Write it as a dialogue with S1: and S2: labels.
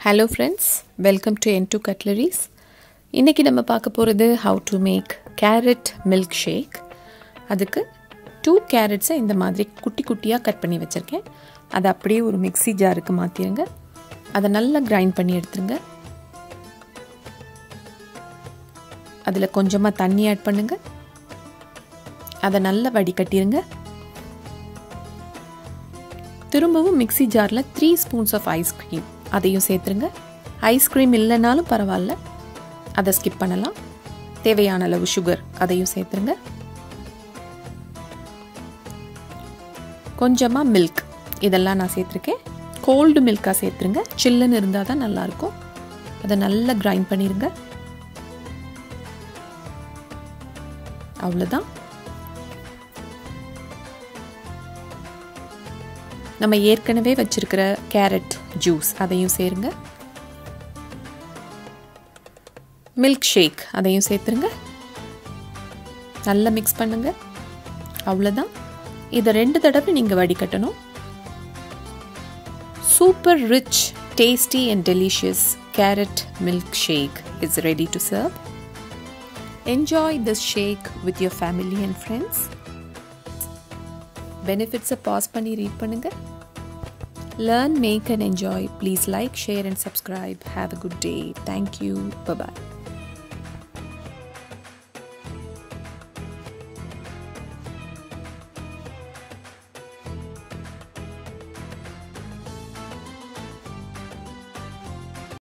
S1: hello friends welcome to என் two cutleries இன்றைக்கி நம்ம பார்க்க போகிறது how to make carrot milkshake அதுக்கு டூ கேரட்ஸை இந்த மாதிரி குட்டி குட்டியாக கட் பண்ணி வச்சுருக்கேன் அதை அப்படியே ஒரு மிக்ஸி ஜாருக்கு மாற்றிடுங்க அதை நல்லா கிரைண்ட் பண்ணி எடுத்துருங்க அதில் கொஞ்சமாக தண்ணி ஆட் பண்ணுங்க அதை நல்லா வடிகட்டிடுங்க திரும்பவும் மிக்ஸி ஜாரில் த்ரீ ஸ்பூன்ஸ் ஆஃப் ஐஸ்கிரீம் அதையும் சேர்த்துருங்க ஐஸ்கிரீம் இல்லைனாலும் பரவாயில்ல அதை ஸ்கிப் பண்ணலாம் தேவையான அளவு சுகர் அதையும் சேர்த்துருங்க கொஞ்சமாக மில்க் இதெல்லாம் நான் சேர்த்துருக்கேன் கோல்டு மில்காக சேர்த்துருங்க சில்லுன்னு இருந்தால் தான் நல்லாயிருக்கும் அதை நல்லா கிரைண்ட் பண்ணிடுங்க அவ்வளோதான் நம்ம ஏற்கனவே வச்சுருக்கிற கேரட் ஜூஸ் அதையும் சேருங்க மில்க் ஷேக் அதையும் சேர்த்துருங்க நல்லா மிக்ஸ் பண்ணுங்க அவ்வளோதான் இதை ரெண்டு தடவை நீங்கள் வடிகட்டணும் super rich tasty and delicious carrot milkshake is ready to serve enjoy this shake with your family and friends பெனிஃபிட்ஸை பாஸ் பண்ணி ரீட் பண்ணுங்கள் learn make and enjoy please like share and subscribe have a good day thank you bye bye